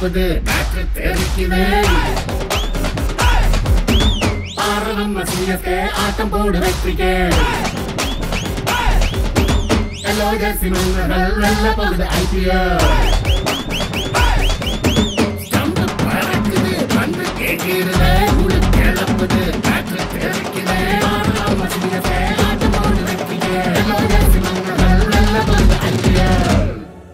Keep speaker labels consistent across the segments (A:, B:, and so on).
A: கிளப்புது battery தெரிக்குது ஆறு நம்ம CSK ஆட்டம் போடு வெற்றிக்கு எல்லோ ஜெர்சி மன்னர்கள் வெல்ல போகுது ஐபிஎல் ஸ்டம்பு பறக்குது பந்து கேட்கிறது ஊழு கிளப்புது பேட்டரி தெரிக்குது ஆறு நம்ம சிஎஸ்கே ஆட்டம் போடு வெற்றிக்கு எல்லோ ஜெர்சி மன்னர்கள் வெல்ல போகுது ஐபிஎல்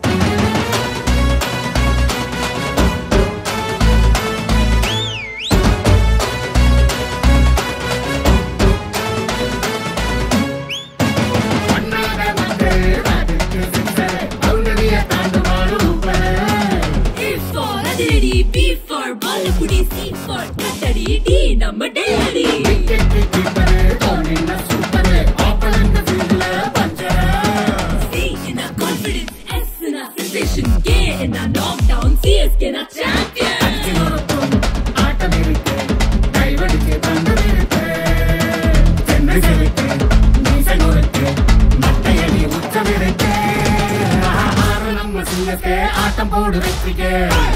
A: பண்ணாத மக்கள் அதுக்கு சிக்ஸர் பவுண்டரிய தாண்டுவாரு ஊப்பர்
B: A for அதிரடி B for பாலக்குடி C for கட்டடி D நம்ம டெல்லடி
A: விக்கெட் கீப்பரு தோனின்னா சூப்பர் ஆப்பனண்ட் ஃபீல்ட்ல puncture
B: C in a confidence S in a sensation K in a knockdown CSK in a champion
A: அச்சினோருக்கும் ஆட்டம் இருக்கு கைவடிக்கு பந்து இருக்கு சென்னை சிரிக்கு மீசை முறுக்கு மட்டையடி உச்சம் இருக்கு ஆறு நம்ம சிங்கத்தை ஆட்டம் போடு வெற்றிக்கு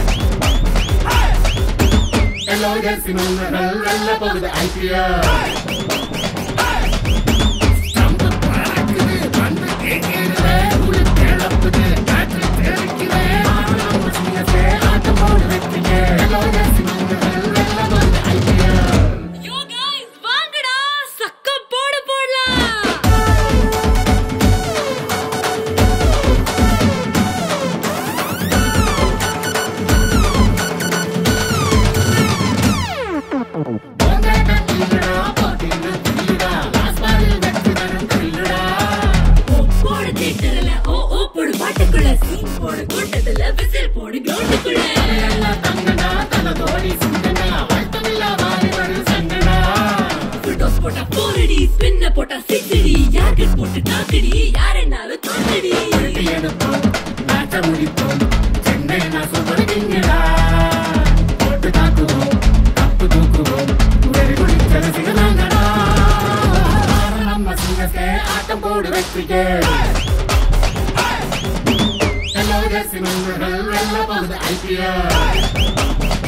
A: எல்லோ ஜெர்சி மன்னர்கள் வெல்ல போகுது ஐபிஎல் ஸ்டம்பு பறக்குது பந்து கேட்கிறது ஊழு கிளப்புது பேட்டரி தெரிக்குது ஆறு நம்ம சிங்கத்தை ஆட்டம் போடு வெற்றிக்கு எல்லோ ஜெர்சி மன்னர்கள் வெல்ல போகுது ஐபிஎல்
B: Yo guys வாங்கடா சக்க போடு போடலாம்
A: போராட்டம் இல்லடா போட்டின்னு இல்லடா லாஸ்ட் பாலில் வெற்றி தரும் இல்லடா
B: ஓ போடு தேட்டர்ல ஓ ஓ போடு பாட்டுக்குள்ள சீன் போடு கூட்டத்துல விசில் போடு கிரவுண்டுக்குள்ள
A: எல்லாம் தங்கடா தன தோடி சிங்கடா வாழ்த்தமில்லா வாலிபர் சங்கடா
B: ஃபுல்டாஸ் போட்டா போரடி ஸ்பின்ன போட்டா சிக்ஸடி யார்கட் போட்டு டாக்கடி யார் என்னாலும் தோக்கடி
A: உருட்டி எடுப்போம் மேட்ச முடிப்போம் சென்னை நான் சூப்பர் கிங்கடா போட்டு தாக்குவோம் தப்பு தூக்குவோம் வெறி குடிச்ச ரசிகனாங்கடா நம்ம சிங்கத்தை ஆட்டம் போடு வெற்றிக்கு எல்லோ ஜெர்சி மன்னர்கள் வெல்ல போகுது ஐபிஎல்